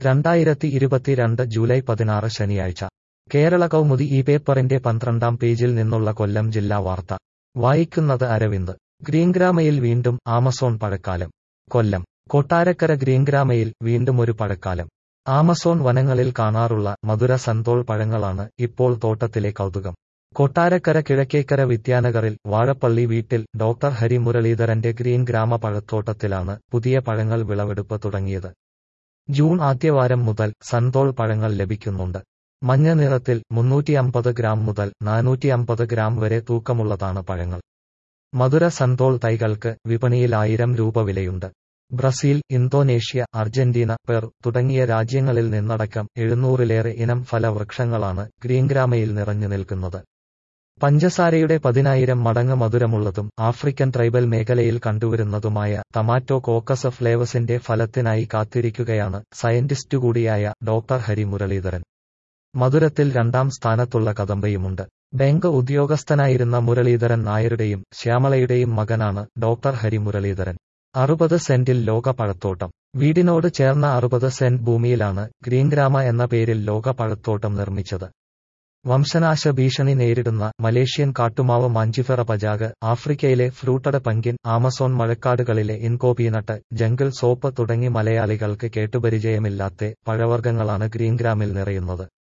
രണ്ടായിരത്തി ഇരുപത്തിരണ്ട് ജൂലൈ പതിനാറ് ശനിയാഴ്ച കേരള കൗമുദി ഈ പേപ്പറിന്റെ പന്ത്രണ്ടാം പേജിൽ നിന്നുള്ള കൊല്ലം ജില്ലാ വാർത്ത വായിക്കുന്നത് അരവിന്ദ് ഗ്രീൻഗ്രാമയിൽ വീണ്ടും ആമസോൺ പഴക്കാലം കൊല്ലം കൊട്ടാരക്കര ഗ്രീൻഗ്രാമയിൽ വീണ്ടും ഒരു പഴക്കാലം ആമസോൺ വനങ്ങളിൽ കാണാറുള്ള മധുര സന്തോൾ പഴങ്ങളാണ് ഇപ്പോൾ തോട്ടത്തിലെ കൗതുകം കൊട്ടാരക്കര കിഴക്കേക്കര വിദ്യാനഗറിൽ വാഴപ്പള്ളി വീട്ടിൽ ഡോക്ടർ ഹരി മുരളീധരന്റെ ഗ്രീൻ ഗ്രാമ പഴത്തോട്ടത്തിലാണ് പുതിയ പഴങ്ങൾ വിളവെടുപ്പ് തുടങ്ങിയത് ജൂൺ ആദ്യവാരം മുതൽ സന്തോൾ പഴങ്ങൾ ലഭിക്കുന്നുണ്ട് മഞ്ഞ നിറത്തിൽ മുന്നൂറ്റി അമ്പത് ഗ്രാം മുതൽ നാനൂറ്റി അമ്പത് ഗ്രാം വരെ തൂക്കമുള്ളതാണ് പഴങ്ങൾ മധുര സന്തോൾ തൈകൾക്ക് വിപണിയിൽ ആയിരം രൂപ വിലയുണ്ട് ബ്രസീൽ ഇന്തോനേഷ്യ അർജന്റീന പെർ തുടങ്ങിയ രാജ്യങ്ങളിൽ നിന്നടക്കം എഴുന്നൂറിലേറെ ഇനം ഫലവൃക്ഷങ്ങളാണ് ഗ്രീൻഗ്രാമയിൽ നിറഞ്ഞു നിൽക്കുന്നത് പഞ്ചസാരയുടെ പതിനായിരം മടങ്ങ് മധുരമുള്ളതും ആഫ്രിക്കൻ ട്രൈബൽ മേഖലയിൽ കണ്ടുവരുന്നതുമായ ടമാറ്റോ കോക്കസ് ഫ്ലേവസിന്റെ ഫലത്തിനായി കാത്തിരിക്കുകയാണ് സയന്റിസ്റ്റ് കൂടിയായ ഡോക്ടർ ഹരി മുരളീധരൻ മധുരത്തിൽ രണ്ടാം സ്ഥാനത്തുള്ള കദമ്പയുമുണ്ട് ബാങ്ക് ഉദ്യോഗസ്ഥനായിരുന്ന മുരളീധരൻ നായരുടെയും ശ്യാമളയുടെയും മകനാണ് ഡോക്ടർ ഹരി മുരളീധരൻ അറുപത് സെന്റിൽ ലോക പഴത്തോട്ടം വീടിനോട് ചേർന്ന അറുപത് സെന്റ് ഭൂമിയിലാണ് ഗ്രീൻഗ്രാമ എന്ന പേരിൽ ലോക പഴത്തോട്ടം നിർമ്മിച്ചത് വംശനാശ ഭീഷണി നേരിടുന്ന മലേഷ്യൻ കാട്ടുമാവ് മാഞ്ചിഫെറ പജാഗ് ആഫ്രിക്കയിലെ ഫ്രൂട്ടഡ് പങ്കിൻ ആമസോൺ മഴക്കാടുകളിലെ ഇൻകോപീനട്ട് ജംഗിൾ സോപ്പ് തുടങ്ങി മലയാളികൾക്ക് കേട്ടുപരിചയമില്ലാത്ത പഴവർഗ്ഗങ്ങളാണ് ഗ്രീൻഗ്രാമിൽ നിറയുന്നത്